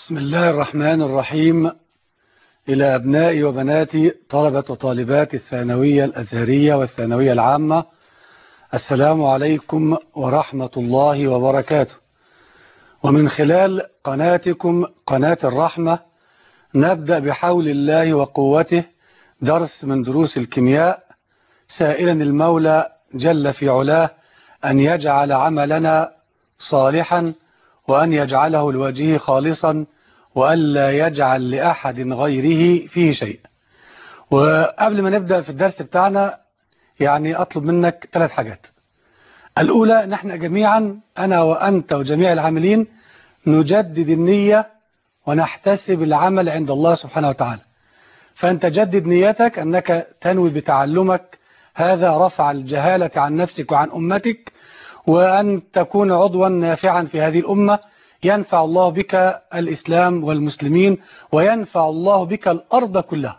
بسم الله الرحمن الرحيم إلى أبنائي وبناتي طلبة وطالبات الثانوية الأزهرية والثانوية العامة السلام عليكم ورحمة الله وبركاته ومن خلال قناتكم قناة الرحمة نبدأ بحول الله وقوته درس من دروس الكيمياء سائلا المولى جل في علاه أن يجعل عملنا صالحا وأن يجعله لوجهه خالصا وألا يجعل لأحد غيره فيه شيء وقبل ما نبدأ في الدرس بتاعنا يعني أطلب منك ثلاث حاجات الأولى نحن جميعا أنا وأنت وجميع العاملين نجدد النية ونحتسب العمل عند الله سبحانه وتعالى فأنت جدد نيتك أنك تنوي بتعلمك هذا رفع الجهالة عن نفسك وعن أمتك وأن تكون عضوا نافعا في هذه الأمة ينفع الله بك الإسلام والمسلمين وينفع الله بك الأرض كلها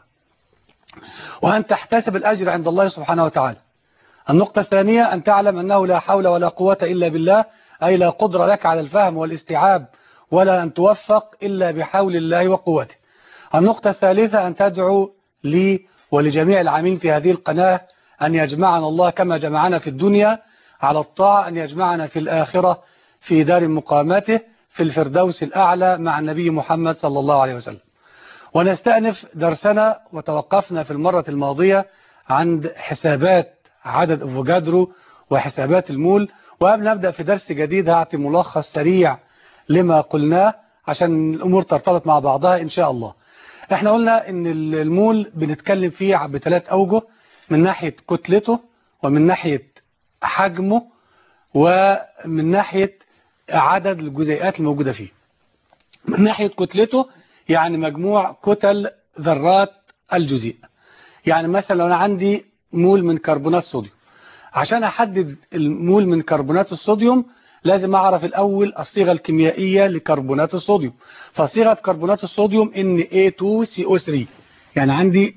وأن تحتسب الأجر عند الله سبحانه وتعالى النقطة الثانية أن تعلم أنه لا حول ولا قوة إلا بالله أي لا قدرة لك على الفهم والاستيعاب ولا أن توفق إلا بحول الله وقوته النقطة الثالثة أن تدعو لي ولجميع العاملين في هذه القناة أن يجمعنا الله كما جمعنا في الدنيا على الطاعة أن يجمعنا في الآخرة في دار مقامته في الفردوس الأعلى مع النبي محمد صلى الله عليه وسلم ونستأنف درسنا وتوقفنا في المرة الماضية عند حسابات عدد أفوجادرو وحسابات المول وقبل نبدأ في درس جديد هعطي ملخص سريع لما قلناه عشان الأمور ترتبط مع بعضها إن شاء الله احنا قلنا ان المول بنتكلم فيه بثلاث أوجه من ناحية كتلته ومن ناحية حجمه ومن ناحية عدد الجزيئات الموجودة فيه من ناحية كتلته يعني مجموع كتل ذرات الجزيء يعني مثلا لو أنا عندي مول من كربونات صوديوم عشان أحدد المول من كربونات الصوديوم لازم أعرف الأول الصيغة الكيميائية لكربونات الصوديوم فصيغة كربونات الصوديوم Na2CO3 يعني عندي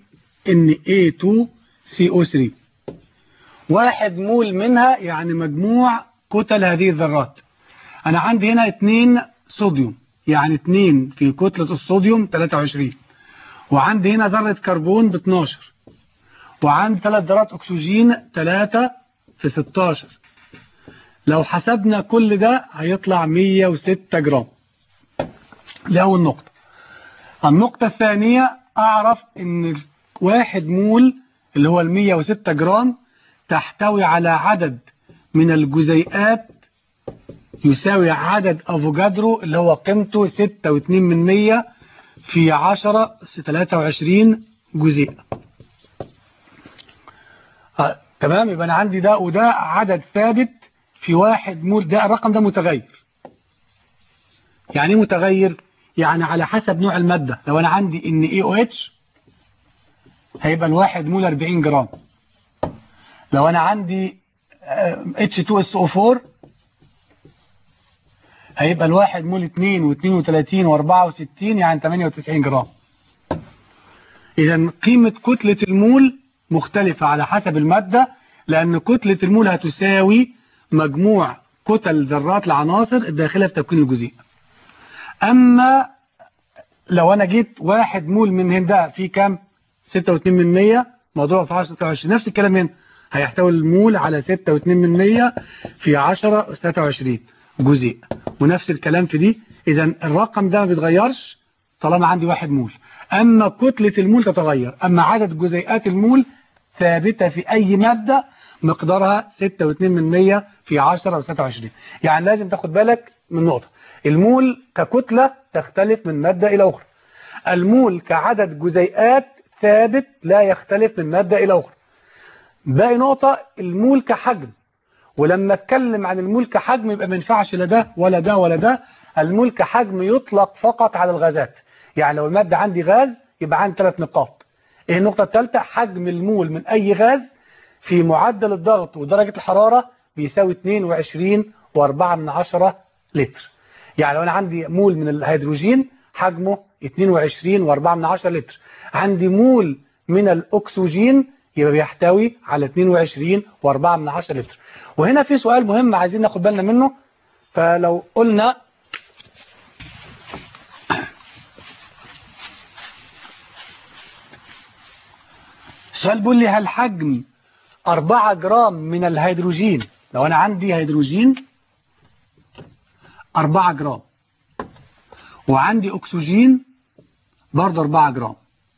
Na2CO3 واحد مول منها يعني مجموع كتل هذه الذرات أنا عندي هنا اتنين صوديوم يعني اتنين في كتلة الصوديوم 23 وعندي هنا ذرة كربون ب 12 وعندي ثلاث ذرات أكسجين 3 في 16 لو حسبنا كل ده هيطلع 106 جرام دي أول نقطة النقطة الثانية أعرف إن واحد مول اللي هو ال 106 جرام تحتوي على عدد من الجزيئات يساوي عدد أفوجادرو اللي هو قيمته 6.2 من 100 في 10 23 جزيء آه، تمام يبقى أنا عندي ده وده عدد ثابت في واحد مول ده الرقم ده متغير يعني ايه متغير يعني على حسب نوع المادة لو أنا عندي ان اي او اتش هيبقى الواحد مول 40 جرام لو أنا عندي H2SO4 هيبقى الواحد مول 2 و32 و64 يعني 98 جرام إذا قيمة كتلة المول مختلفة على حسب المادة لأن كتلة المول هتساوي مجموع كتل ذرات العناصر الداخلة في تكوين الجزيء أما لو أنا جيت واحد مول من هنا في كام 6.2 من 100 موضوع في 10 26 نفس الكلام هنا هيحتوي المول على 6.2 من 100 في 10 23 جزيء ونفس الكلام في دي إذا الرقم ده ما بيتغيرش طالما عندي واحد مول أما كتلة المول تتغير أما عدد جزيئات المول ثابتة في أي مادة مقدارها 6.2 من 100 في 10 و26 يعني لازم تاخد بالك من نقطة المول ككتلة تختلف من مادة إلى أخرى المول كعدد جزيئات ثابت لا يختلف من مادة إلى أخرى باقي نقطة المول كحجم ولما اتكلم عن المول كحجم يبقى ما ينفعش لا ده ولا ده ولا ده المول كحجم يطلق فقط على الغازات يعني لو المادة عندي غاز يبقى عندي ثلاث نقاط ايه النقطة الثالثة حجم المول من أي غاز في معدل الضغط ودرجة الحرارة بيساوي 22 و4 من عشرة لتر يعني لو أنا عندي مول من الهيدروجين حجمه 22 و4 من عشرة لتر عندي مول من الأكسجين يبقى بيحتوي على 22 و4 من عشرة لتر وهنا في سؤال مهم عايزين ناخد بالنا منه فلو قلنا السؤال بيقول لي هل حجم 4 جرام من الهيدروجين لو أنا عندي هيدروجين 4 جرام وعندي أكسجين برضه 4 جرام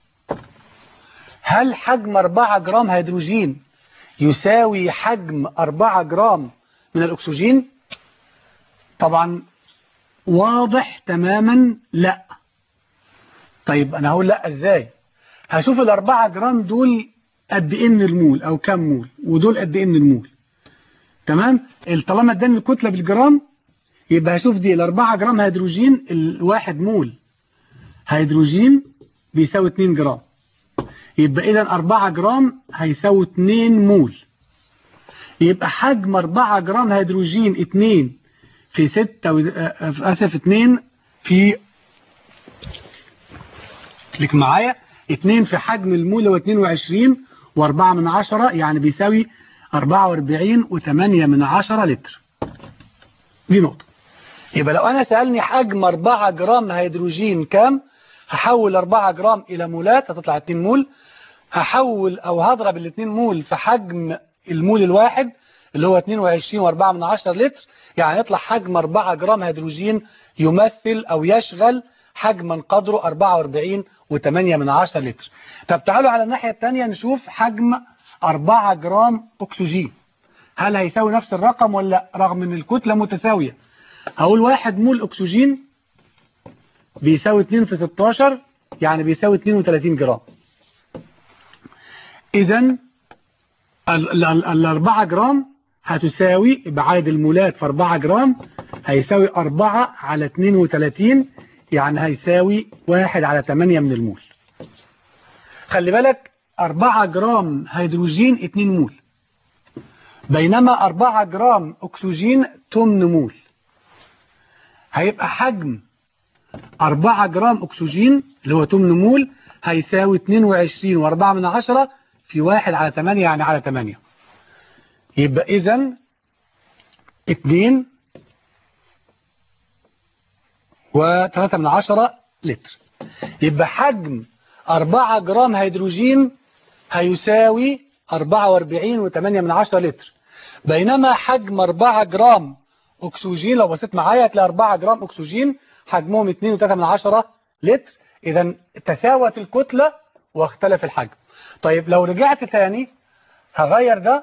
هل حجم 4 جرام هيدروجين يساوي حجم 4 جرام من الأكسجين طبعا واضح تماما لا طيب أنا هقول لا إزاي هشوف الأربعة جرام دول قد إيه من المول أو كم مول ودول قد إيه من المول تمام طالما اداني الكتلة بالجرام يبقى هشوف دي الأربعة جرام هيدروجين الواحد مول هيدروجين بيساوي 2 جرام يبقى إذا 4 جرام هيساوي 2 مول يبقى حجم 4 جرام هيدروجين 2 في 6 و... أسف 2 في لك معايا 2 في حجم المول هو 22 و4 من عشرة يعني بيساوي 44 و8 من عشرة لتر دي نقطة يبقى لو أنا سألني حجم 4 جرام هيدروجين كام هحول 4 جرام إلى مولات هتطلع 2 مول هحول أو هضرب ال 2 مول في حجم المول الواحد اللي هو 22 و4 من عشرة لتر يعني يطلع حجم 4 جرام هيدروجين يمثل أو يشغل حجما قدره 44 و8 من عشرة لتر طب تعالوا على الناحية الثانية نشوف حجم 4 جرام أكسجين هل هيساوي نفس الرقم ولا رغم ان الكتلة متساوية هقول واحد مول أكسجين بيساوي 2 في 16 يعني بيساوي 32 جرام إذا الأربعة جرام هتساوي بعدد المولات في 4 جرام هيساوي 4 على 32 يعني هيساوي 1 على 8 من المول خلي بالك 4 جرام هيدروجين 2 مول بينما 4 جرام أكسجين 8 مول هيبقى حجم 4 جرام أكسجين اللي هو 8 مول هيساوي 22 و4 من عشرة في 1 على 8 يعني على 8 يبقى إذا 2 و3 من عشرة لتر يبقى حجم 4 جرام هيدروجين هيساوي 44 و8 من عشرة لتر بينما حجم 4 جرام أكسجين لو بصيت معايا هتلاقي 4 جرام أكسجين حجمهم 2 و3 من عشرة لتر إذا تساوت الكتلة واختلف الحجم طيب لو رجعت تاني هغير ده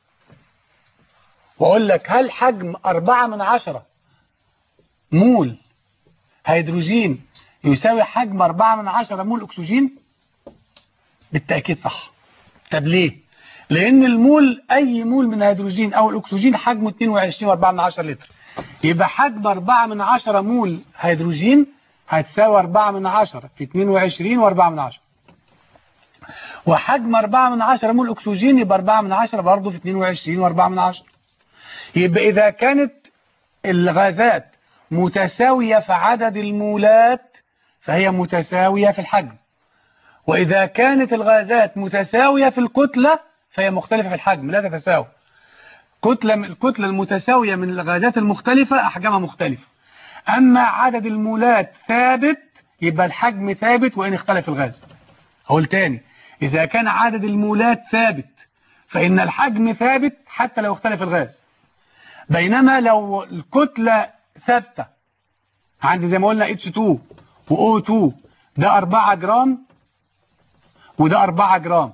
واقول لك هل حجم 4 من عشرة مول هيدروجين يساوي حجم 4 من عشرة مول أكسجين بالتأكيد صح طب ليه لأن المول أي مول من الهيدروجين أو الأكسجين حجمه 22 و4 من عشرة لتر يبقى حجم 4 من عشرة مول هيدروجين هتساوي 4 من عشرة في 22 و4 من عشرة وحجم 4 من عشرة مول أكسجين يبقى 4 من عشرة برضه في 22 و4 من عشرة يبقى إذا كانت الغازات متساوية في عدد المولات فهي متساوية في الحجم وإذا كانت الغازات متساوية في الكتلة فهي مختلفة في الحجم لا تتساوي كتلة الكتلة المتساوية من الغازات المختلفة أحجامها مختلفة أما عدد المولات ثابت يبقى الحجم ثابت وإن اختلف الغاز هقول تاني إذا كان عدد المولات ثابت فإن الحجم ثابت حتى لو اختلف الغاز بينما لو الكتلة ثابتة عندي زي ما قلنا H2 و O2 ده 4 جرام وده 4 جرام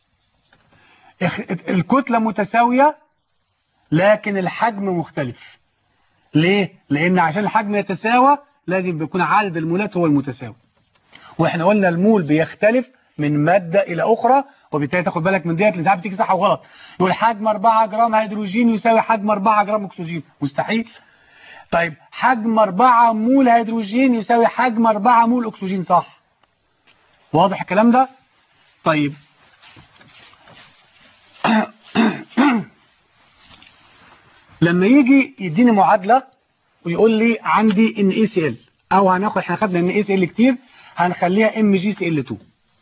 الكتلة متساوية لكن الحجم مختلف ليه؟ لأن عشان الحجم يتساوى لازم يكون عدد المولات هو المتساوي واحنا قلنا المول بيختلف من مادة إلى أخرى وبالتالي تاخد بالك من ديت اللي ساعات بتيجي صح وغلط يقول حجم 4 جرام هيدروجين يساوي حجم 4 جرام أكسجين مستحيل طيب حجم 4 مول هيدروجين يساوي حجم 4 مول أكسجين صح واضح الكلام ده طيب لما يجي يديني معادلة ويقول لي عندي ان اي سي ال او هناخد احنا خدنا ان اي سي ال كتير هنخليها ام جي سي ال 2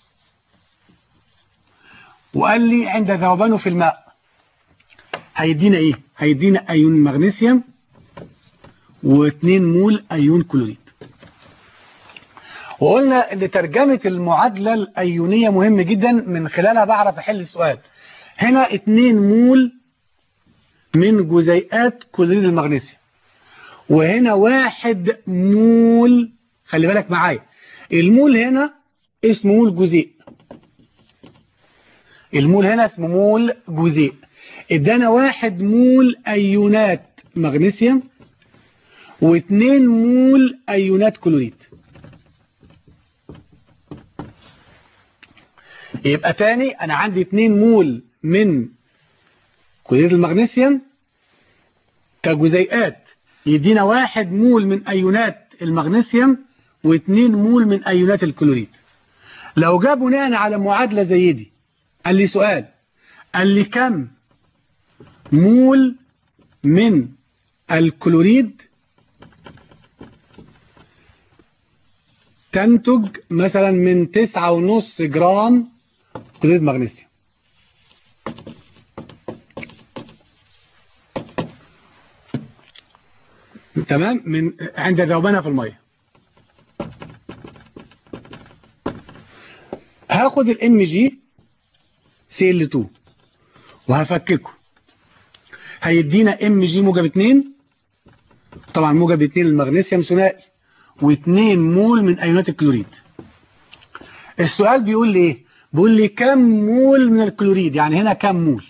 وقال لي عند ذوبانه في الماء هيدينا ايه هيدينا ايون مغنيسيوم و2 مول ايون كلوريد وقلنا ان ترجمة المعادلة الايونية مهم جدا من خلالها بعرف احل السؤال هنا 2 مول من جزيئات كلوريد المغنيسيوم وهنا واحد مول خلي بالك معايا المول هنا اسمه مول جزيء المول هنا اسمه مول جزيء ادانا واحد مول ايونات مغنيسيوم واثنين مول ايونات كلوريد يبقى تاني انا عندي 2 مول من كلوريد المغنيسيوم كجزيئات يدينا واحد مول من ايونات المغنيسيوم واثنين مول من ايونات الكلوريد لو جاء بناء على معادلة زي دي قال لي سؤال قال لي كم مول من الكلوريد تنتج مثلا من تسعة ونص جرام كلوريد مغنيسيوم تمام من عند ذوبانها في الميه هاخد الام جي سي ال 2 وهفككه هيدينا ام جي موجب 2 طبعا موجب 2 المغنيسيوم ثنائي و2 مول من ايونات الكلوريد السؤال بيقول لي ايه بيقول لي كم مول من الكلوريد يعني هنا كم مول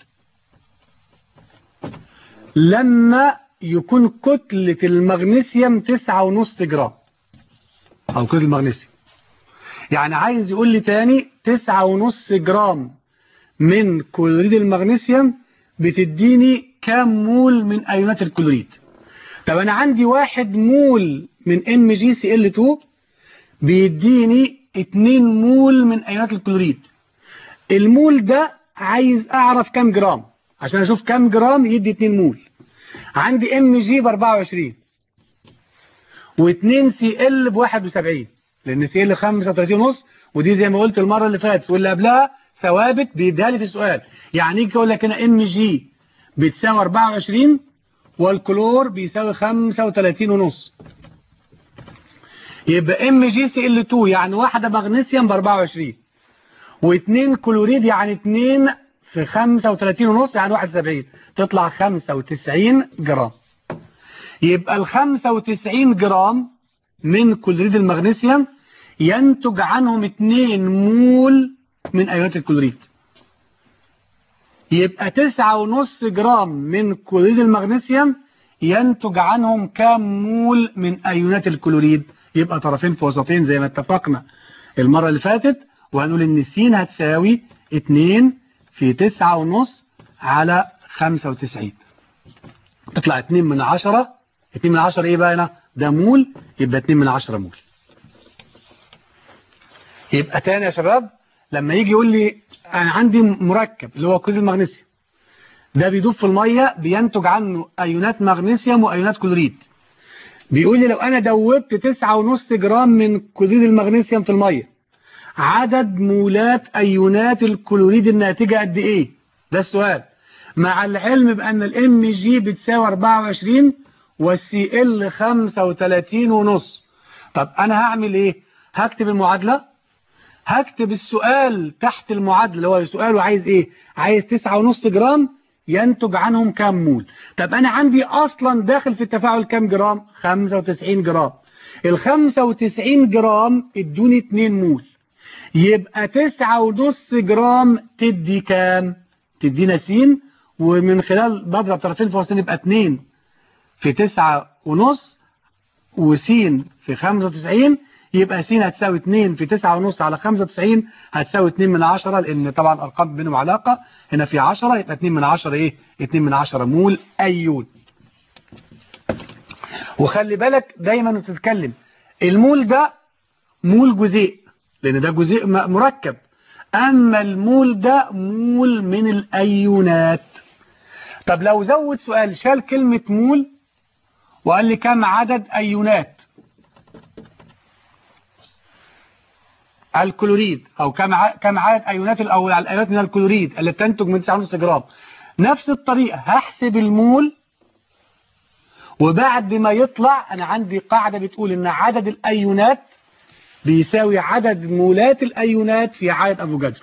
لما يكون كتلة المغنيسيوم 9.5 جرام او كتلة المغنيسيوم يعني عايز يقول لي تاني 9.5 جرام من كلوريد المغنيسيوم بتديني كام مول من ايونات الكلوريد طب انا عندي واحد مول من ام جي سي ال 2 بيديني 2 مول من ايونات الكلوريد المول ده عايز اعرف كام جرام عشان اشوف كام جرام يدي 2 مول عندي ام جي ب 24 و2 سي ال ب 71 لان سي ال 35 ونص ودي زي ما قلت المره اللي فاتت واللي قبلها ثوابت بيديها لي في السؤال يعني يجي يقول لك هنا ام جي بتساوي 24 والكلور بيساوي 35 ونص يبقى ام جي سي ال 2 يعني واحده مغنيسيوم ب 24 واثنين كلوريد يعني 2 في 35 ونص يعني 71 تطلع 95 جرام يبقى ال 95 جرام من كلوريد المغنيسيوم ينتج عنهم 2 مول من ايونات الكلوريد يبقى 9.5 جرام من كلوريد المغنيسيوم ينتج عنهم كام مول من ايونات الكلوريد يبقى طرفين في وسطين زي ما اتفقنا المرة اللي فاتت وهنقول ان س هتساوي 2 في 9.5 على 95 تطلع 2 من 10 2 من 10 ايه بقى هنا ده مول يبقى 2 من 10 مول يبقى تاني يا شباب لما يجي يقول لي انا عندي مركب اللي هو كلوريد المغنيسيوم ده بيدوب في الميه بينتج عنه ايونات مغنيسيوم وايونات كلوريد بيقول لي لو انا دوبت 9.5 جرام من كلوريد المغنيسيوم في الميه عدد مولات ايونات الكلوريد الناتجه قد ايه ده السؤال مع العلم بان الام جي بتساوي 24 والسي ال 35 ونص طب انا هعمل ايه هكتب المعادله هكتب السؤال تحت المعادله اللي هو سؤاله عايز ايه عايز 9.5 جرام ينتج عنهم كام مول طب انا عندي اصلا داخل في التفاعل كام جرام 95 جرام ال 95 جرام ادوني 2 مول يبقى 9.5 جرام تدي كام تدينا س ومن خلال بضرب طرفين في وسطين يبقى 2 في 9 ونص وس في 95 يبقى س هتساوي 2 في 9 ونص على 95 هتساوي 2 من 10 لان طبعا ارقام بينهم علاقه هنا في 10 يبقى 2 من 10 ايه 2 من 10 مول ايون وخلي بالك دايما بتتكلم المول ده مول جزيء لان ده جزيء مركب اما المول ده مول من الايونات طب لو زود سؤال شال كلمه مول وقال لي كم عدد ايونات الكلوريد او كم كم عدد ايونات او الايونات من الكلوريد اللي بتنتج من 9.5 جرام نفس الطريقه هحسب المول وبعد ما يطلع انا عندي قاعده بتقول ان عدد الايونات بيساوي عدد مولات الأيونات في عدد أفوجادرو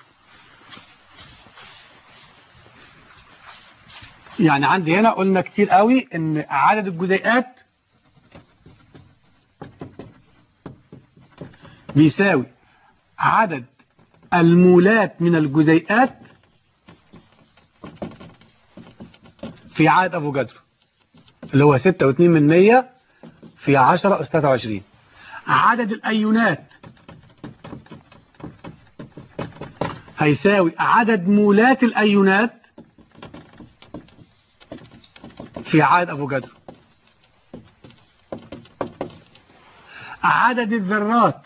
يعني عندي هنا قلنا كتير قوي ان عدد الجزيئات بيساوي عدد المولات من الجزيئات في عدد افوجادرو اللي هو 6.2 من 100 في 10 أس 23 عدد الأيونات هيساوي عدد مولات الأيونات في عدد أفوجادرو عدد الذرات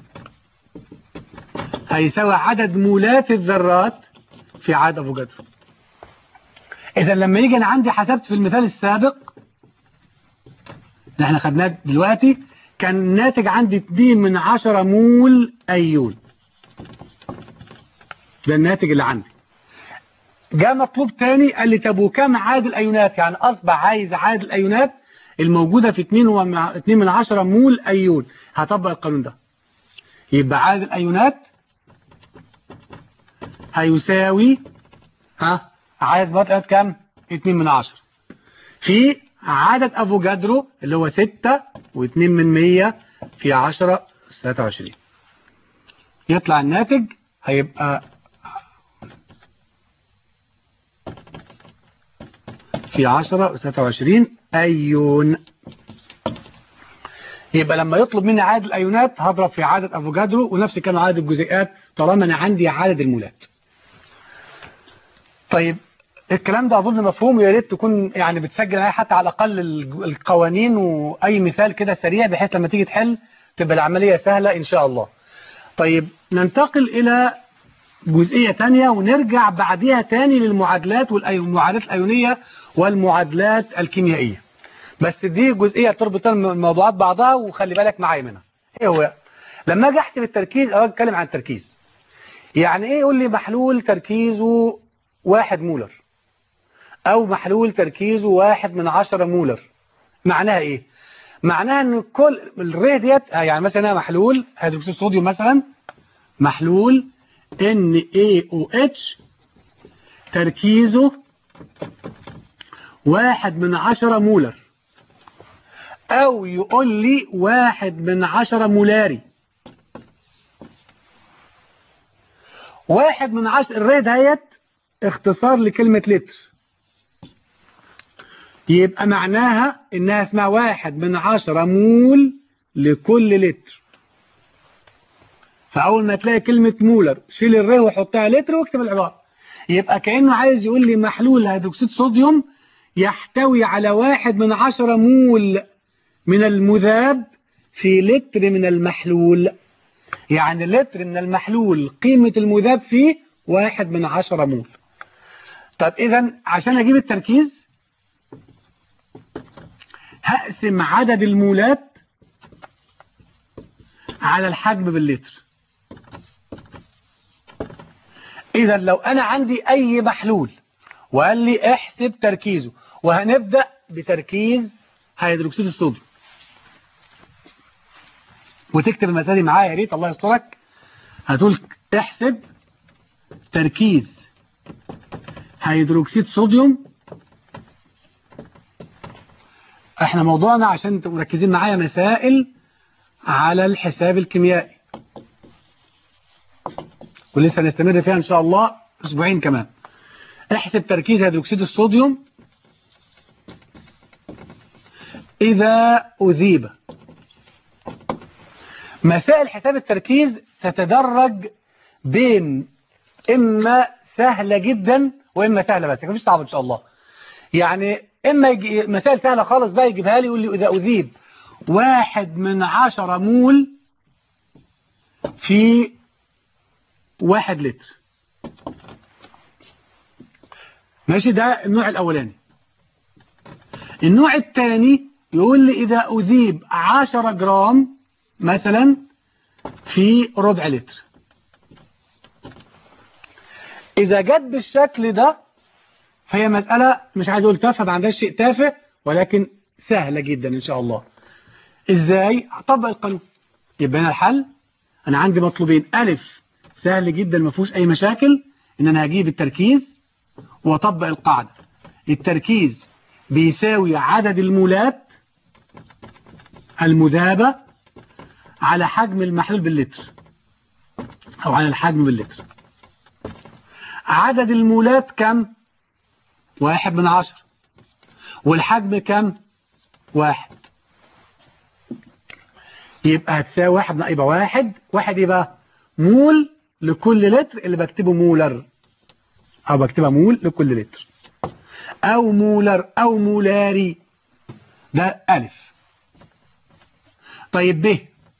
هيساوي عدد مولات الذرات في عدد أفوجادرو إذا لما يجي أنا عندي حسبت في المثال السابق اللي احنا خدناه دلوقتي كان ناتج عندي 2 من 10 مول أيون ده الناتج اللي عندي جاء مطلوب تاني قال لي طب وكم عدد الايونات يعني اصبح عايز عدد الايونات الموجوده في 2 ومع 2 من 10 مول ايون هطبق القانون ده يبقى عدد الايونات هيساوي ها عايز بطلت كام 2 من 10 في عدد افوجادرو اللي هو 6 و2 من 100 في 10 23 يطلع الناتج هيبقى في 10 23 أيون يبقى لما يطلب مني عدد الأيونات هضرب في عدد أفوجادرو ونفس كان عدد الجزيئات طالما أنا عندي عدد المولات طيب الكلام ده أظن مفهوم يا ريت تكون يعني بتسجل معايا حتى على الأقل القوانين وأي مثال كده سريع بحيث لما تيجي تحل تبقى العملية سهلة إن شاء الله طيب ننتقل إلى جزئية تانية ونرجع بعديها تاني للمعادلات والمعادلات الأيونية والمعادلات الكيميائية بس دي جزئية تربط الموضوعات بعضها وخلي بالك معايا منها ايه هو لما اجي احسب التركيز او اتكلم عن التركيز يعني ايه يقول لي محلول تركيزه واحد مولر او محلول تركيزه واحد من عشرة مولر معناها ايه معناها ان كل الريه ديت يعني مثلا محلول هيدروكسيد صوديوم مثلا محلول NaOH تركيزه واحد من عشرة مولر أو يقول لي واحد من عشرة مولاري واحد من عشرة الريه ديت اختصار لكلمة لتر يبقى معناها انها اسمها واحد من عشرة مول لكل لتر فأول ما تلاقي كلمة مولر شيل الريه وحطها لتر واكتب العبارة يبقى كأنه عايز يقول لي محلول هيدروكسيد صوديوم يحتوي على واحد من عشرة مول من المذاب في لتر من المحلول يعني لتر من المحلول قيمة المذاب فيه واحد من عشرة مول طب إذا عشان أجيب التركيز هقسم عدد المولات على الحجم باللتر إذا لو أنا عندي أي محلول وقال لي احسب تركيزه وهنبدأ بتركيز هيدروكسيد الصوديوم وتكتب المسألة دي معايا يا ريت الله يسترك هتقول احسب تركيز هيدروكسيد صوديوم احنا موضوعنا عشان تبقوا مركزين معايا مسائل على الحساب الكيميائي ولسه هنستمر فيها ان شاء الله اسبوعين كمان احسب تركيز هيدروكسيد الصوديوم اذا اذيب مسائل حساب التركيز تتدرج بين اما سهلة جدا واما سهلة بس مفيش صعب ان شاء الله يعني اما يجي مسائل سهلة خالص بقى يجيبها لي يقول لي اذا اذيب واحد من عشرة مول في واحد لتر ماشي ده النوع الأولاني النوع الثاني يقول لي إذا أذيب عشرة جرام مثلا في ربع لتر إذا جت بالشكل ده فهي مسألة مش عايز أقول تافهة ما عندهاش شيء تافه ولكن سهلة جدا إن شاء الله إزاي أطبق القانون يبقى هنا الحل انا عندي مطلوبين الف سهل جدا ما فيهوش اي مشاكل ان انا هجيب التركيز واطبق القاعدة التركيز بيساوي عدد المولات المذابة على حجم المحلول باللتر او على الحجم باللتر عدد المولات كم واحد من عشر والحجم كم واحد يبقى هتساوي واحد يبقى واحد واحد يبقى مول لكل لتر اللي بكتبه مولر او بكتبها مول لكل لتر او مولر او مولاري ده الف طيب ب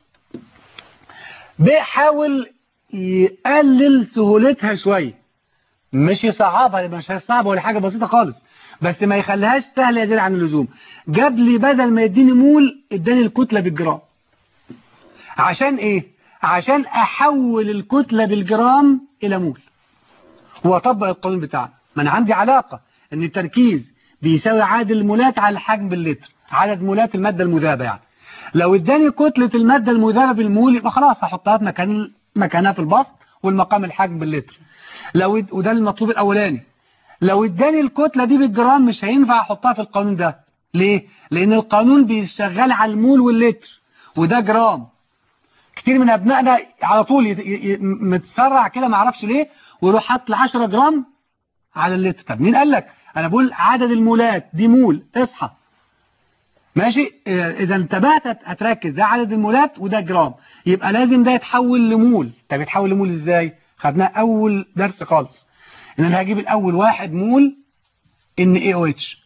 ب حاول يقلل سهولتها شويه مش يصعبها مش هيصعبها ولا حاجه بسيطه خالص بس ما يخليهاش سهله زياده عن اللزوم جاب لي بدل ما يديني مول اداني الكتله بالجرام عشان ايه عشان احول الكتله بالجرام الى مول واطبق القانون بتاعنا ما انا عندي علاقه ان التركيز بيساوي عدد المولات على الحجم باللتر عدد مولات الماده المذابه يعني لو اداني كتله الماده المذابه بالمول يبقى خلاص هحطها في مكان مكانها في البسط والمقام الحجم باللتر لو اد... وده المطلوب الاولاني لو اداني الكتله دي بالجرام مش هينفع احطها في القانون ده ليه لان القانون بيشتغل على المول واللتر وده جرام كتير من ابنائنا على طول يت... ي... متسرع كده ما اعرفش ليه ويروح حاطط ل 10 جرام على اللتر طب مين قال لك انا بقول عدد المولات دي مول اصحى ماشي اذا انتبهت هتركز ده عدد المولات وده جرام يبقى لازم ده يتحول لمول طب يتحول لمول ازاي خدناه اول درس خالص ان انا هجيب الاول واحد مول ان اي او اتش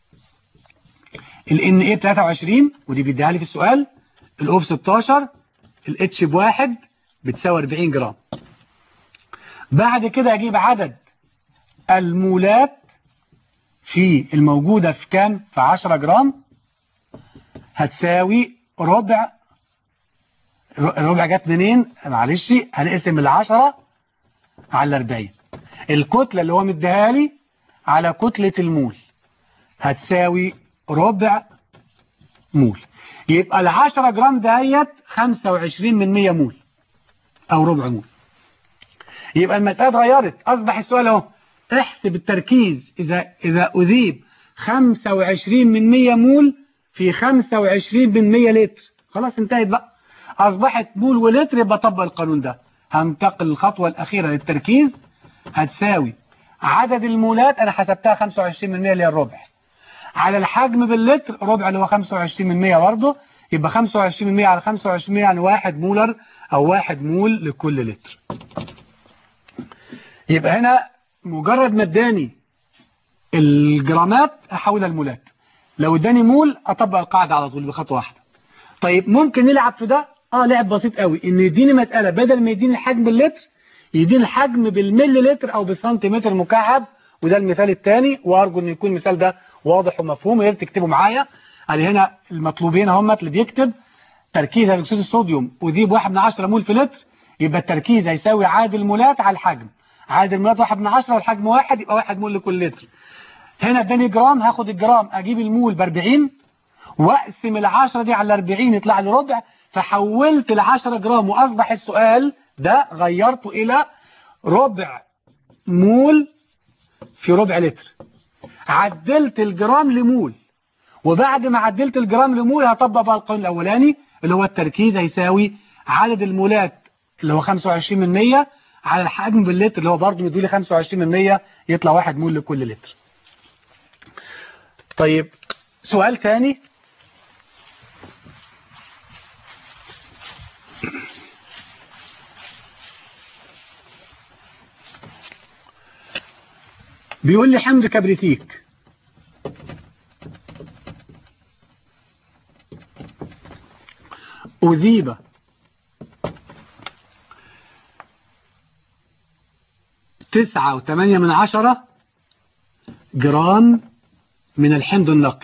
الان اي ب 23 ودي بيديها لي في السؤال الاو ب 16 الاتش بواحد بتساوي 40 جرام بعد كده اجيب عدد المولات في الموجودة في كام في 10 جرام هتساوي ربع ربع جت منين معلش هنقسم العشرة على الأربعين الكتلة اللي هو مديها لي على كتلة المول هتساوي ربع مول يبقى العشرة جرام دهيت خمسة وعشرين من مية مول أو ربع مول يبقى المسألة اتغيرت أصبح السؤال اهو احسب التركيز إذا إذا أذيب 25 من 100 مول في 25 من 100 لتر خلاص انتهت بقى أصبحت مول ولتر يبقى طبق القانون ده هنتقل الخطوة الأخيرة للتركيز هتساوي عدد المولات أنا حسبتها 25 من 100 اللي هي الربع على الحجم باللتر ربع اللي هو 25 من 100 برضه يبقى 25 من 100 على 25 من 100 يعني 1 مولر أو 1 مول لكل لتر يبقى هنا مجرد ما اداني الجرامات احولها لمولات لو اداني مول اطبق القاعده على طول بخطوه واحده طيب ممكن نلعب في ده اه لعب بسيط قوي انه يديني مساله بدل ما يديني الحجم باللتر يديني الحجم بالملي لتر او بالسنتيمتر مكعب وده المثال الثاني وارجو ان يكون المثال ده واضح ومفهوم يا ريت تكتبوا معايا ادي هنا المطلوبين هم اللي بيكتب تركيز اكسيد الصوديوم وذيب 1 من 10 مول في لتر يبقى التركيز هيساوي عدد المولات على الحجم عدد المولات 1 من 10 والحجم 1 يبقى 1 مول لكل لتر هنا اداني جرام هاخد الجرام اجيب المول ب 40 واقسم ال 10 دي على 40 يطلع لي ربع فحولت ال 10 جرام واصبح السؤال ده غيرته الى ربع مول في ربع لتر عدلت الجرام لمول وبعد ما عدلت الجرام لمول هطبق بقى القانون الاولاني اللي هو التركيز هيساوي عدد المولات اللي هو 25 من 100 على الحجم باللتر اللي هو برضه مديولي 25 من 100 يطلع 1 مول لكل لتر طيب سؤال تاني بيقول لي حمض كبريتيك أذيب تسعة وثمانية من عشرة جرام من الحمض النقي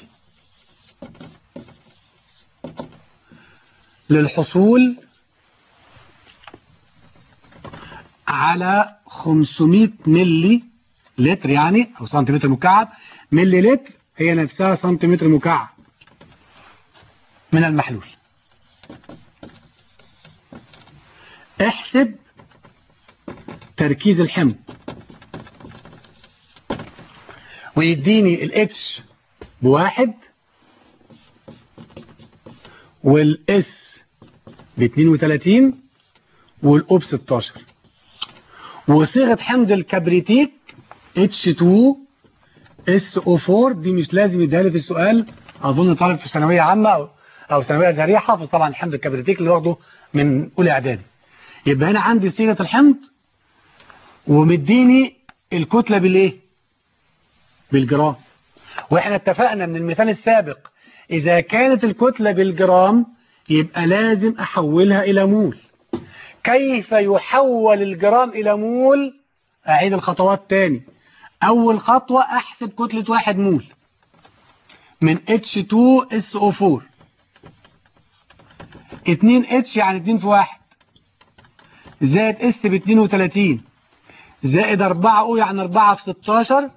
للحصول على 500 ملي لتر يعني أو سنتيمتر مكعب ملي لتر هي نفسها سنتيمتر مكعب من المحلول احسب تركيز الحمض ويديني الاتش بواحد والاس ب 32 والاو ب 16 وصيغه حمض الكبريتيك H2 SO4 دي مش لازم يديها لي في السؤال اظن طالب في ثانويه عامه او او ثانويه ازهريه حافظ طبعا حمض الكبريتيك اللي واخده من اولى اعدادي يبقى هنا عندي صيغه الحمض ومديني الكتله بالايه بالجرام واحنا اتفقنا من المثال السابق اذا كانت الكتله بالجرام يبقى لازم احولها الى مول كيف يحول الجرام الى مول اعيد الخطوات تاني اول خطوة احسب كتلة واحد مول من H2SO4 2 H يعني 2 في واحد زائد S ب 32 زائد 4 O يعني 4 في 16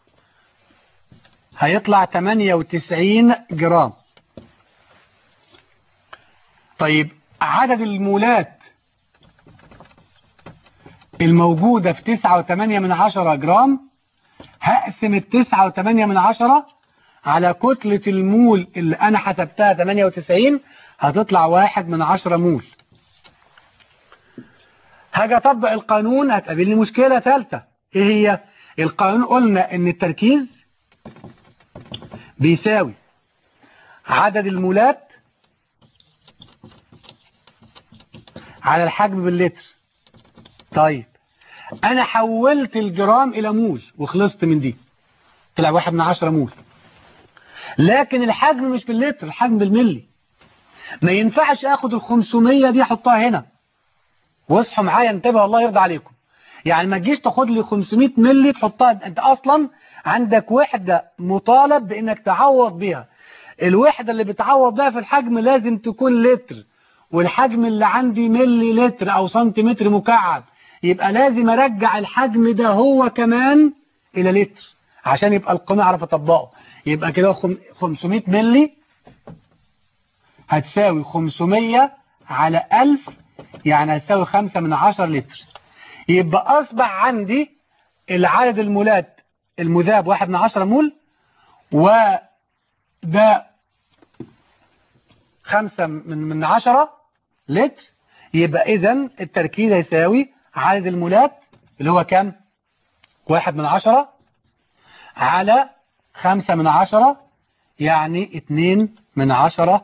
هيطلع 98 جرام طيب عدد المولات الموجودة في تسعة وثمانية من عشرة جرام هقسم التسعة وثمانية من عشرة على كتلة المول اللي أنا حسبتها 98 هتطلع واحد من عشرة مول هاجي أطبق القانون هتقابلني مشكلة ثالثة إيه هي؟ القانون قلنا إن التركيز بيساوي عدد المولات على الحجم باللتر طيب انا حولت الجرام الى مول وخلصت من دي طلع واحد من عشرة مول لكن الحجم مش باللتر الحجم بالملي ما ينفعش اخد ال 500 دي احطها هنا واصحوا معايا انتبهوا الله يرضى عليكم يعني ما تجيش تاخد لي 500 ملي تحطها انت اصلا عندك وحده مطالب بانك تعوض بيها الوحده اللي بتعوض بيها في الحجم لازم تكون لتر والحجم اللي عندي ملي لتر او سنتيمتر مكعب يبقى لازم ارجع الحجم ده هو كمان الى لتر عشان يبقى القانون اعرف اطبقه يبقى كده 500 ملي هتساوي 500 على 1000 يعني هتساوي 5 من 10 لتر يبقى اصبح عندي العدد المولات المذاب 1 من 10 مول وده 5 من من 10 لتر يبقى اذا التركيز هيساوي عدد المولات اللي هو كام واحد من عشرة على خمسة من عشرة يعني اتنين من عشرة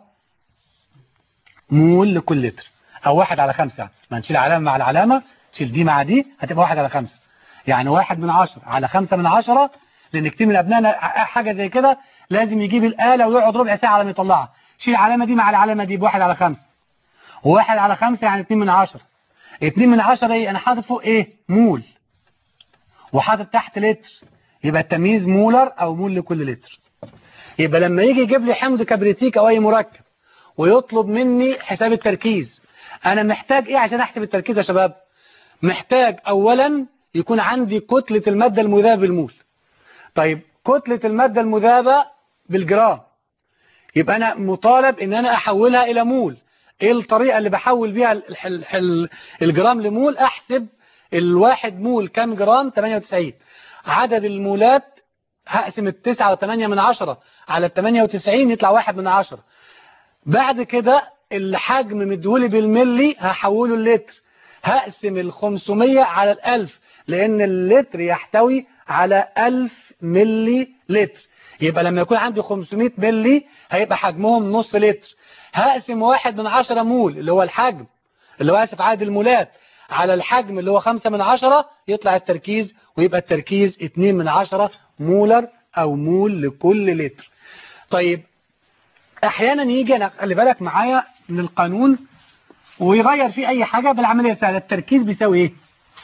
مول لكل لتر او واحد على خمسة ما نشيل علامة مع العلامة تشيل دي مع دي هتبقى واحد على خمسة يعني واحد من عشرة على خمسة من عشرة لان كتير من ابنائنا حاجة زي كده لازم يجيب الآلة ويقعد ربع ساعة على ما يطلعها شيل العلامة دي مع العلامة دي بواحد على خمسة وواحد على خمسة يعني اتنين من عشرة اتنين من عشرة ايه انا حاطط فوق ايه مول وحاطط تحت لتر يبقى التمييز مولر او مول لكل لتر يبقى لما يجي يجيب لي حمض كبريتيك او اي مركب ويطلب مني حساب التركيز انا محتاج ايه عشان احسب التركيز يا شباب محتاج اولا يكون عندي كتلة المادة المذابة بالمول طيب كتلة المادة المذابة بالجرام يبقى انا مطالب ان انا احولها الى مول ايه الطريقة اللي بحول بيها الحل الحل الجرام لمول احسب الواحد مول كام جرام 98 عدد المولات هقسم التسعة وثمانية من عشرة على الثمانية وتسعين يطلع واحد من عشرة بعد كده الحجم مدهولي بالملي هحوله اللتر هقسم الخمسمية على الألف لأن اللتر يحتوي على ألف ملي لتر يبقى لما يكون عندي 500 ملي هيبقى حجمهم نص لتر هقسم واحد من عشرة مول اللي هو الحجم اللي هو اسف عدد المولات على الحجم اللي هو خمسة من عشرة يطلع التركيز ويبقى التركيز اتنين من عشرة مولر او مول لكل لتر طيب احيانا يجي انا خلي بالك معايا من القانون ويغير فيه اي حاجة بالعملية سهلة التركيز بيساوي ايه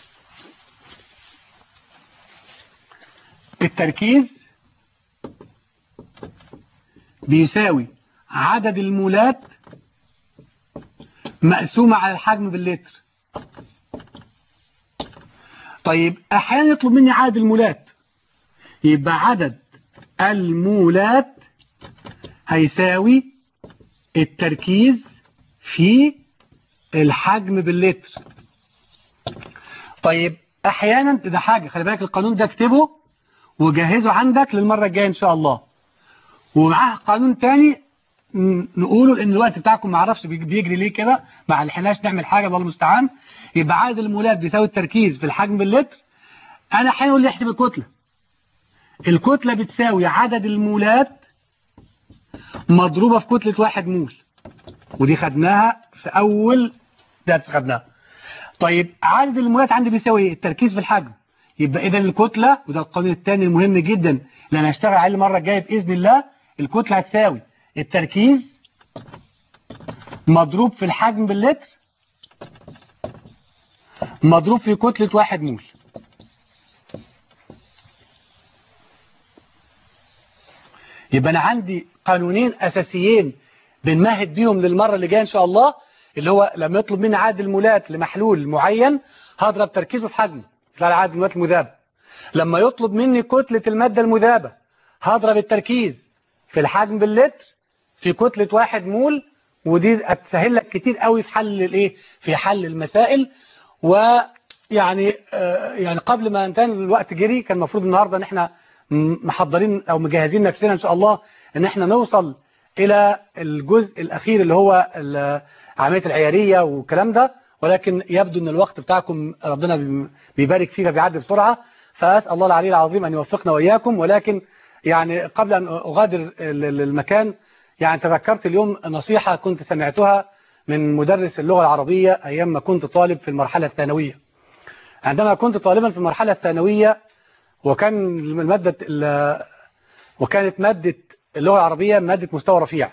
التركيز بيساوي عدد المولات مقسومة على الحجم باللتر طيب احيانا يطلب مني عدد المولات يبقى عدد المولات هيساوي التركيز في الحجم باللتر طيب احيانا ده حاجة خلي بالك القانون ده اكتبه وجهزه عندك للمرة الجاية ان شاء الله ومعاه قانون تاني ن- نقوله لان الوقت بتاعكم ما اعرفش بيج- بيجري ليه كده ما لحقناش نعمل حاجه والله المستعان يبقى عدد المولات بيساوي التركيز في الحجم باللتر انا احيانا اقول لي احسب الكتله الكتله بتساوي عدد المولات مضروبه في كتله واحد مول ودي خدناها في اول درس خدناها طيب عدد المولات عندي بيساوي ايه التركيز في الحجم يبقى اذا الكتله وده القانون الثاني المهم جدا اللي انا هشتغل عليه المره الجايه باذن الله الكتله هتساوي التركيز مضروب في الحجم باللتر مضروب في كتلة واحد مول يبقى أنا عندي قانونين أساسيين بنمهد بيهم للمرة اللي جاية إن شاء الله اللي هو لما يطلب مني عدد المولات لمحلول معين هضرب تركيزه في حجمه يطلع لي عدد المولات المذابة لما يطلب مني كتلة المادة المذابة هضرب التركيز في الحجم باللتر في كتلة واحد مول ودي هتسهل لك كتير قوي في حل الايه في حل المسائل ويعني آه يعني قبل ما انتهي الوقت جري كان المفروض النهارده ان احنا م- محضرين او مجهزين نفسنا ان شاء الله ان احنا نوصل الى الجزء الاخير اللي هو ال- عمليه العياريه والكلام ده ولكن يبدو ان الوقت بتاعكم ربنا بي- بيبارك فيه فبيعدي بسرعه فاسال الله العلي العظيم ان يوفقنا واياكم ولكن يعني قبل ان اغادر ال- ال- المكان يعني تذكرت اليوم نصيحة كنت سمعتها من مدرس اللغة العربية أيام ما كنت طالب في المرحلة الثانوية عندما كنت طالبا في المرحلة الثانوية وكان المادة ال- وكانت مادة اللغة العربية مادة مستوى رفيع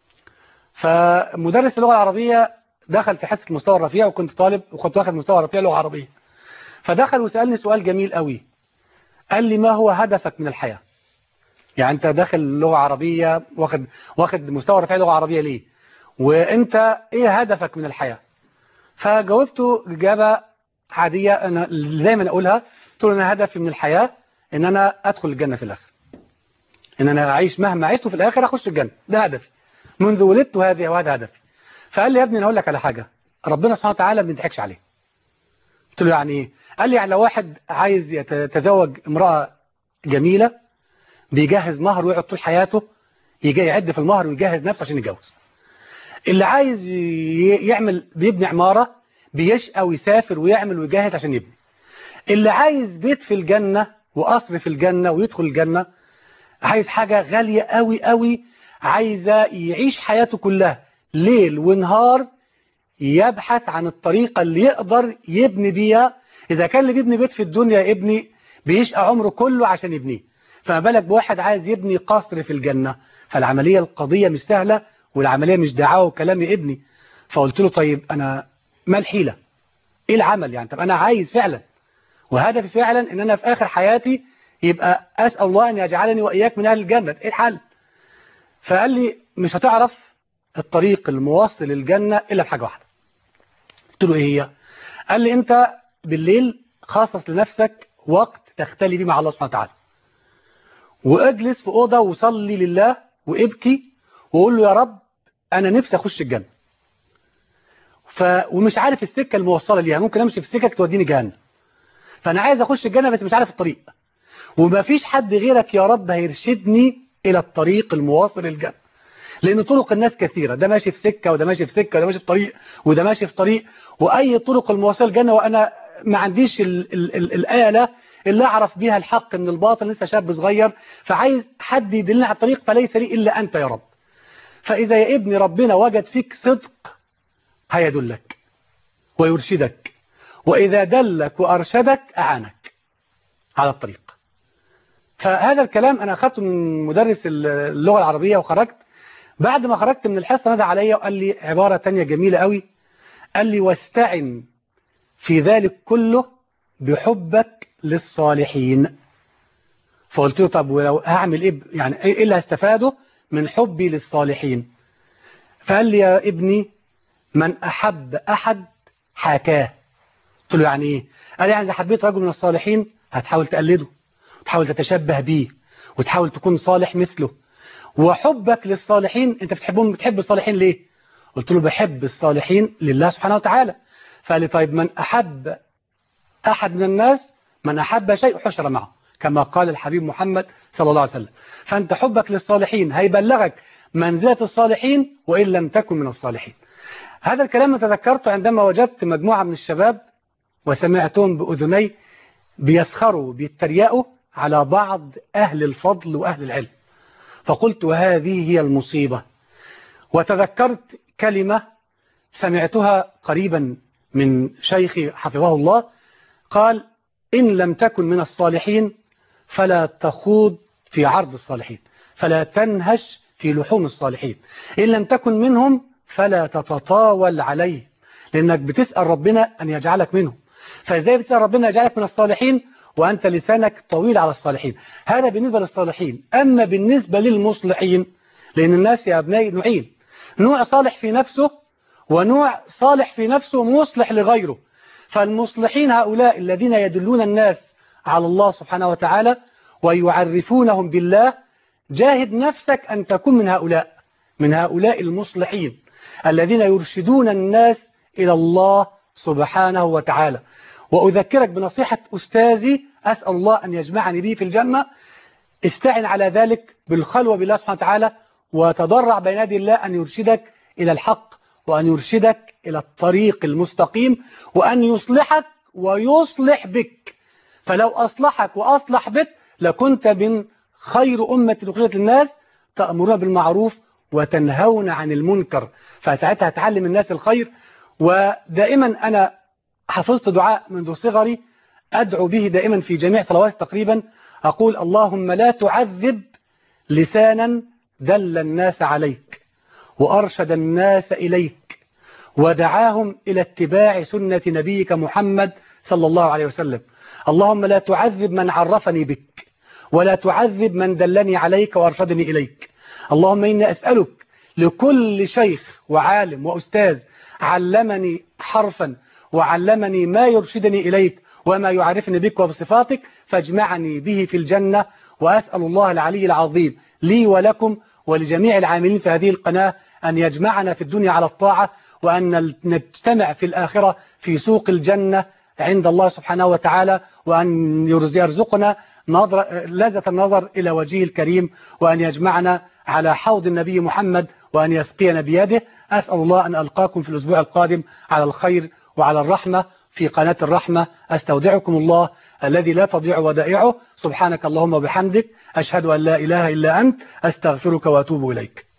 فمدرس اللغة العربية دخل في حصة مستوى الرفيع وكنت طالب وكنت واخد مستوى رفيع لغة عربية فدخل وسألني سؤال جميل قوي قال لي ما هو هدفك من الحياة يعني انت داخل لغة عربية واخد واخد مستوى رفيع لغة عربية ليه وانت ايه هدفك من الحياة فجاوبته اجابة عادية انا زي ما انا اقولها قلت له انا هدفي من الحياة ان انا ادخل الجنة في الاخر ان انا اعيش مهما عشت وفي الاخر اخش الجنة ده هدفي منذ ولدت وهذه وهذا هدفي فقال لي يا ابني انا هقول لك على حاجة ربنا سبحانه وتعالى ما بيضحكش عليه قلت له يعني ايه قال لي يعني لو واحد عايز يتزوج امرأة جميلة بيجهز مهر ويقعد طول حياته يجي يعد في المهر ويجهز نفسه عشان يتجوز اللي عايز ي- يعمل بيبني عمارة بيشقى ويسافر ويعمل ويجهز عشان يبني اللي عايز بيت في الجنة وقصر في الجنة ويدخل الجنة عايز حاجة غالية قوي قوي عايزة يعيش حياته كلها ليل ونهار يبحث عن الطريقة اللي يقدر يبني بيها إذا كان اللي بيبني بيت في الدنيا يبني بيشقى عمره كله عشان يبنيه فما بالك بواحد عايز يبني قصر في الجنة فالعملية القضية مش سهلة والعملية مش دعاوى وكلام ابني فقلت له طيب أنا ما الحيلة إيه العمل يعني طب أنا عايز فعلا وهدفي فعلا إن أنا في آخر حياتي يبقى أسأل الله أن يجعلني وإياك من أهل الجنة إيه الحل فقال لي مش هتعرف الطريق الموصل للجنة إلا بحاجة واحدة قلت له إيه هي قال لي أنت بالليل خصص لنفسك وقت تختلي بيه مع الله سبحانه وتعالى واجلس في أوضة وصلي لله وابكي وقول له يا رب أنا نفسي أخش الجنة ف... ومش عارف السكة الموصلة ليها ممكن أمشي في سكك توديني جهنم فأنا عايز أخش الجنة بس مش عارف الطريق وما فيش حد غيرك يا رب هيرشدني إلى الطريق المواصل للجنة لأن طرق الناس كثيرة ده ماشي في سكة وده ماشي في سكة وده ماشي في طريق وده ماشي في طريق وأي طرق المواصلة للجنة وأنا ما عنديش ال ال ال الآلة اللي أعرف بيها الحق من الباطل لسه شاب صغير فعايز حد يدلني على الطريق فليس لي إلا أنت يا رب فإذا يا ابني ربنا وجد فيك صدق هيدلك ويرشدك وإذا دلك وأرشدك أعانك على الطريق فهذا الكلام أنا أخذته من مدرس اللغة العربية وخرجت بعد ما خرجت من الحصة نادى عليا وقال لي عبارة تانية جميلة قوي قال لي واستعن في ذلك كله بحبك للصالحين فقلت له طب ولو هعمل ايه يعني ايه اللي هستفاده من حبي للصالحين فقال لي يا ابني من احب احد حاكاه قلت له يعني ايه قال لي يعني اذا حبيت رجل من الصالحين هتحاول تقلده وتحاول تتشبه بيه وتحاول تكون صالح مثله وحبك للصالحين انت بتحبهم بتحب الصالحين ليه قلت له بحب الصالحين لله سبحانه وتعالى فقال لي طيب من احب أحد من الناس من أحب شيء حشر معه كما قال الحبيب محمد صلى الله عليه وسلم فأنت حبك للصالحين هيبلغك منزلة الصالحين وإن لم تكن من الصالحين هذا الكلام تذكرته عندما وجدت مجموعة من الشباب وسمعتهم بأذني بيسخروا بيتريقوا على بعض أهل الفضل وأهل العلم فقلت وهذه هي المصيبة وتذكرت كلمة سمعتها قريبا من شيخي حفظه الله قال إن لم تكن من الصالحين فلا تخوض في عرض الصالحين فلا تنهش في لحوم الصالحين إن لم تكن منهم فلا تتطاول عليه لأنك بتسأل ربنا أن يجعلك منهم فإزاي بتسأل ربنا يجعلك من الصالحين وأنت لسانك طويل على الصالحين هذا بالنسبة للصالحين أما بالنسبة للمصلحين لأن الناس يا أبنائي نوعين نوع صالح في نفسه ونوع صالح في نفسه مصلح لغيره فالمصلحين هؤلاء الذين يدلون الناس على الله سبحانه وتعالى ويعرفونهم بالله جاهد نفسك أن تكون من هؤلاء من هؤلاء المصلحين الذين يرشدون الناس إلى الله سبحانه وتعالى وأذكرك بنصيحة أستاذي أسأل الله أن يجمعني به في الجنة استعن على ذلك بالخلوة بالله سبحانه وتعالى وتضرع بين يدي الله أن يرشدك إلى الحق وأن يرشدك إلى الطريق المستقيم وأن يصلحك ويصلح بك فلو أصلحك وأصلح بك لكنت من خير أمة أخرجت للناس تأمرون بالمعروف وتنهون عن المنكر فساعتها تعلم الناس الخير ودائما أنا حفظت دعاء منذ صغري أدعو به دائما في جميع صلوات تقريبا أقول اللهم لا تعذب لسانا دل الناس عليك وأرشد الناس إليك ودعاهم إلى اتباع سنة نبيك محمد صلى الله عليه وسلم اللهم لا تعذب من عرفني بك ولا تعذب من دلني عليك وأرشدني إليك اللهم إني أسألك لكل شيخ وعالم وأستاذ علمني حرفا وعلمني ما يرشدني إليك وما يعرفني بك وبصفاتك فاجمعني به في الجنة وأسأل الله العلي العظيم لي ولكم ولجميع العاملين في هذه القناة أن يجمعنا في الدنيا على الطاعة وأن نجتمع في الآخرة في سوق الجنة عند الله سبحانه وتعالى وأن يرزقنا نظر لذة النظر إلى وجهه الكريم وأن يجمعنا على حوض النبي محمد وأن يسقينا بيده أسأل الله أن ألقاكم في الأسبوع القادم على الخير وعلى الرحمة في قناة الرحمة أستودعكم الله الذي لا تضيع ودائعه سبحانك اللهم وبحمدك أشهد أن لا إله إلا أنت أستغفرك وأتوب إليك